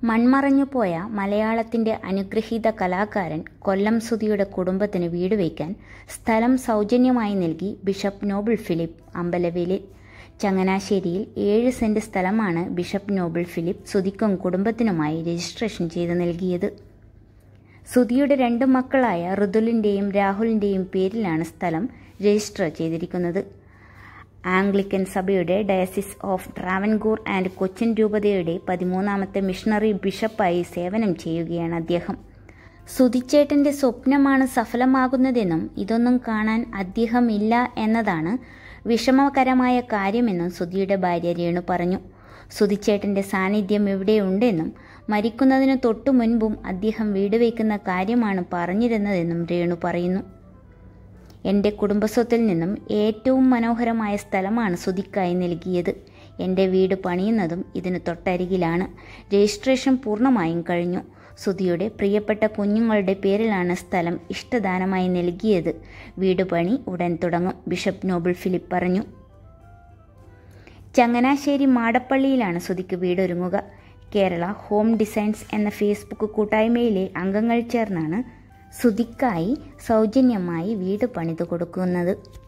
മൺമറഞ്ഞുപോയ മലയാളത്തിന്റെ അനുഗ്രഹീത കലാകാരൻ കൊല്ലം സുധിയുടെ കുടുംബത്തിന് വീട് വയ്ക്കാൻ സ്ഥലം സൗജന്യമായി നൽകി ബിഷപ്പ് നോബിൾ ഫിലിപ്പ് അമ്പലവേലിൽ ചങ്ങനാശ്ശേരിയിൽ ഏഴ് സെന്റ് സ്ഥലമാണ് ബിഷപ്പ് നോബിൾ ഫിലിപ്പ് സുധിക്കും കുടുംബത്തിനുമായി രജിസ്ട്രേഷൻ ചെയ്ത് നൽകിയത് സുധിയുടെ രണ്ട് മക്കളായ ഋതുലിന്റെയും രാഹുലിന്റെയും പേരിലാണ് സ്ഥലം രജിസ്റ്റർ ചെയ്തിരിക്കുന്നത് ആംഗ്ലിക്കൻ സഭയുടെ diocese of Travancore and Cochin രൂപതയുടെ പതിമൂന്നാമത്തെ മിഷണറി ബിഷപ്പായി സേവനം ചെയ്യുകയാണ് അദ്ദേഹം സുധിച്ചേട്ടന്റെ സ്വപ്നമാണ് സഫലമാകുന്നതെന്നും ഇതൊന്നും കാണാൻ അദ്ദേഹം ഇല്ല എന്നതാണ് വിഷമകരമായ കാര്യമെന്നും സുധിയുടെ ഭാര്യ രേണു പറഞ്ഞു സുധിച്ചേട്ടന്റെ സാന്നിധ്യം ഇവിടെയുണ്ടെന്നും മരിക്കുന്നതിന് തൊട്ടു മുൻപും അദ്ദേഹം വീട് വയ്ക്കുന്ന കാര്യമാണ് പറഞ്ഞിരുന്നതെന്നും രേണു പറയുന്നു എൻ്റെ കുടുംബസ്വത്തിൽ നിന്നും ഏറ്റവും മനോഹരമായ സ്ഥലമാണ് സുധിക്കായി നൽകിയത് എൻ്റെ വീട് പണിയുന്നതും ഇതിന് തൊട്ടരികിലാണ് രജിസ്ട്രേഷൻ പൂർണ്ണമായും കഴിഞ്ഞു സുധിയുടെ പ്രിയപ്പെട്ട കുഞ്ഞുങ്ങളുടെ പേരിലാണ് സ്ഥലം ഇഷ്ടദാനമായി നൽകിയത് വീട് പണി ഉടൻ തുടങ്ങും ബിഷപ്പ് നോബിൾ ഫിലിപ്പ് പറഞ്ഞു ചങ്ങനാശ്ശേരി മാടപ്പള്ളിയിലാണ് സുധിക്ക് വീടൊരുങ്ങുക കേരള ഹോം ഡിസൈൻസ് എന്ന ഫേസ്ബുക്ക് കൂട്ടായ്മയിലെ അംഗങ്ങൾ ചേർന്നാണ് സുധിക്കായി സൗജന്യമായി വീട് പണിതു കൊടുക്കുന്നത്